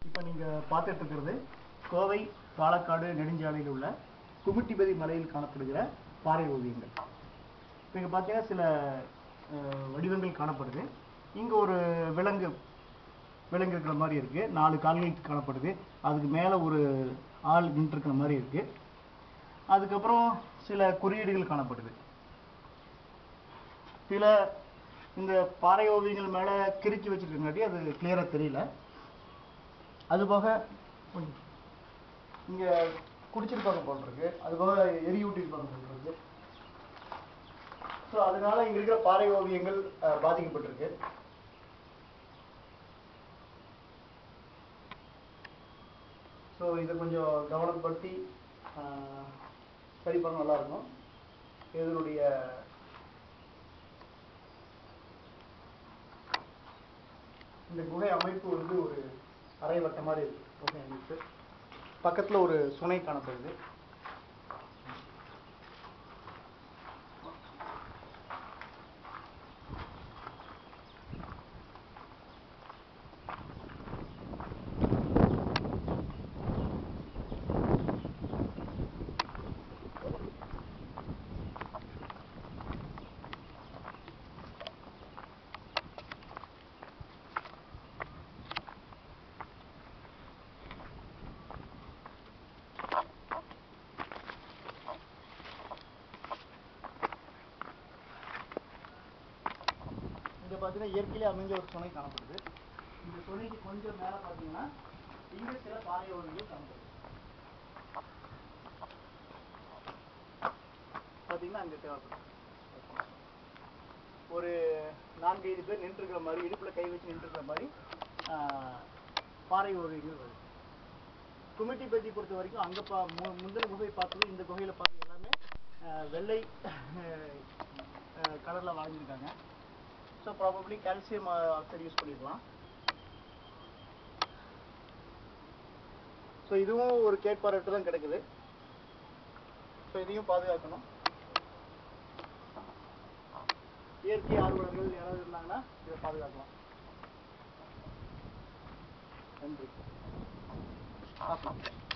இப்போ நீங்கள் பார்த்துட்டு இருக்கிறது கோவை பாலக்காடு நெடுஞ்சாலையில் உள்ள குமிட்டிபதி மலையில் காணப்படுகிற பாறை ஓவியங்கள் இப்போ இங்கே பார்த்தீங்கன்னா சில அஹ், வடிவங்கள் காணப்படுது இங்கே ஒரு விலங்கு விலங்கு இருக்கிற மாதிரி இருக்கு நாலு கால்கள் காணப்படுது அதுக்கு மேலே ஒரு ஆள் நின்றுருக்கிற மாதிரி இருக்கு அதுக்கப்புறம் சில குறியீடுகள் காணப்படுது சில இந்த பாறை ஓவியங்கள் மேலே கிறுக்கி வச்சிருக்கங்காட்டி அது கிளியராக தெரியல அது போக இங்கே குடிச்சிருப்பாங்க போல் இருக்கு அது போக எரியூட்டிருப்பாங்க போல் இருக்கு ஸோ அதனால இங்க இருக்கிற பாறை ஓவியங்கள் அஹ், பாதிக்கப்பட்டிருக்கு ஸோ இதை கொஞ்சம் கவனப்படுத்தி அஹ், சரி பண்ண நல்லா இருக்கும் இதனுடைய இந்த குகை அமைப்பு வந்து ஒரு அரை வட்ட மாதிரி இருக்கு குகை அமைப்பு பக்கத்துல ஒரு சுனை காணப்படுது இங்க பார்த்தீங்கன்னா இயற்கையிலே அமைஞ்ச ஒரு சுனை காணப்படுது இந்த சுனைக்கு கொஞ்சம் மேலே பார்த்தீங்கன்னா இங்க சில பாறை ஓவியங்கள் காணப்படுது பார்த்தீங்கன்னா அங்க தேவைப்படுது ஒரு நான்கு ஐந்து பேர் நின்றுருக்கிற மாதிரி இடுப்புல கை வச்சு நின்றுருக்கிற மாதிரி ஆஹ், பாறை ஓவியங்கள் வருது குமிட்டி பத்தி பொறுத்த வரைக்கும் அங்க பா மு- முந்தின குகை பார்த்தது இந்த குகையில பார்த்தது எல்லாமே ஆஹ், வெள்ளை கலர்ல வாங்கியிருக்காங்க so probably calcium oxide use பண்ணிருக்கலாம் ஸோ இதுவும் ஒரு கேட்பாரட்டு தான் கிடைக்குது ஸோ இதையும் பாதுகாக்கணும் இயற்கை ஆர்வலர்கள் யாராவது இருந்தாங்கன்னா இதை பாதுகாக்கலாம் நன்றி ஆமாம்